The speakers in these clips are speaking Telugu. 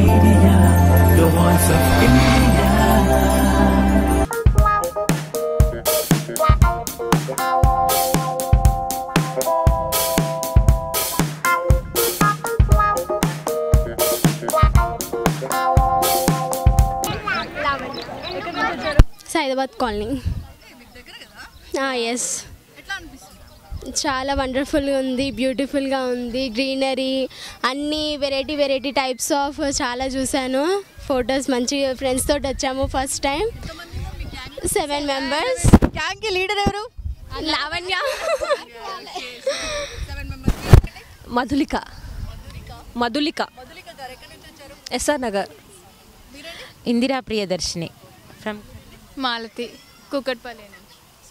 media, the voice of India. Saidabad colony yes చాలా వండర్ఫుల్గా ఉంది బ్యూటిఫుల్గా ఉంది గ్రీనరీ అన్ని వెరైటీ వెరైటీ టైప్స్ ఆఫ్ చాలా చూశాను ఫొటోస్ మంచిగా ఫ్రెండ్స్ తోటి వచ్చాము first time seven members gang కి లీడర్ ఎవరు లావణ్య మధులిక మధులిక ఎస్ఆర్ నగర్ ఇందిరా ప్రియదర్శిని ఫ్రమ్ మాలతి కుక్కట్పల్లి నుంచి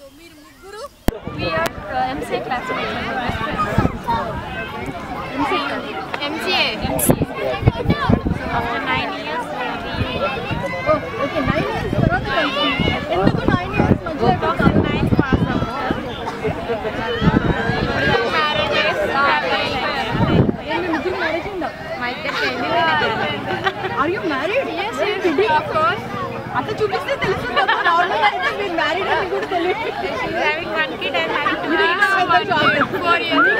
MCA after nine years okay nine years తర్వాత కలిసి ఎందుకు నైన్ ఇయర్స్ మధ్యలో nine pass are you married అట్లా చూపిస్తే తెలుస్తుంది కదా నార్మల్ అయితే మీరు మ్యారీడ్ అని కూడా తెలియదు ఫోర్ ఇయర్స్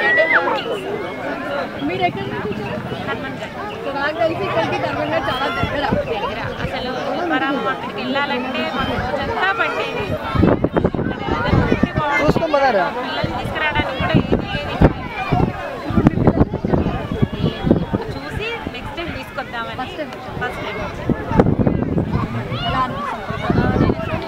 మీరు ఎక్కడి నుంచి వచ్చారు? సో నాకు తెలిసి ఇక్కడికి ధర్మంగా చాలా దగ్గర అసలు మనం అక్కడికి వెళ్ళాలంటే మాకు రోజంతా పట్టేది పిల్లల్ని తీసుకురావడానికి కూడా ఏది లేదు చూసి నెక్స్ట్ టైం తీసుకొద్దామని ఫస్ట్ టైం ఫస్ట్ టైం ఎలా అనిపిస్తుంది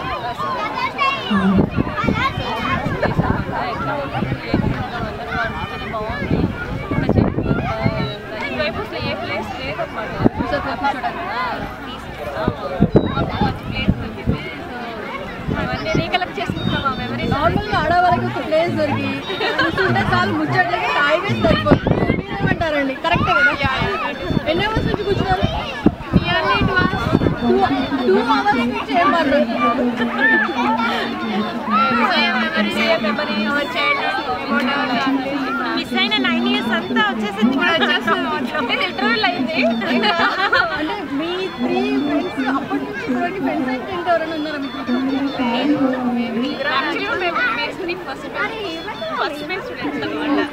ఇటువైపు అసలు ఏ ప్లేస్ లేదన్నమాట కూర్చోట్లా కూర్చోడానికి అవన్నీ రీకలెక్ట్ చేసుకుంటాం ఆ మెమరీస్ నార్మల్గా ఆడవాళ్ళకి ఒక ప్లేస్ దొరికి కూర్చుంటే చాలు ముచ్చట్లకి టైం వేస్ట్ అయిపోతుంది మీరేమంటారండి కరెక్టే కదా ఎన్ని అవర్స్ నుంచి కూర్చున్నారు టూ అవర్స్ నుంచి ఏం మాట్లాడుతున్నారు మిస్ అయిన నైన్ ఇయర్స్ అంతా వచ్చేసింది లిటరల్ అయింది అంటే మీ త్రీ ఫ్రెండ్స్ అప్పటి నుంచి ఇప్పటివరకు ఫ్రెండ్స్ అయితే ఇంకా ఎవరైనా ఉన్నారా మీకు యాక్చువల్గా మేము మేస్త్రి ఫస్ట్ ఫస్ట్ బేస్ స్టూడెంట్స్ అనమాట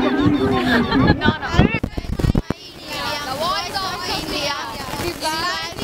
The voice of India.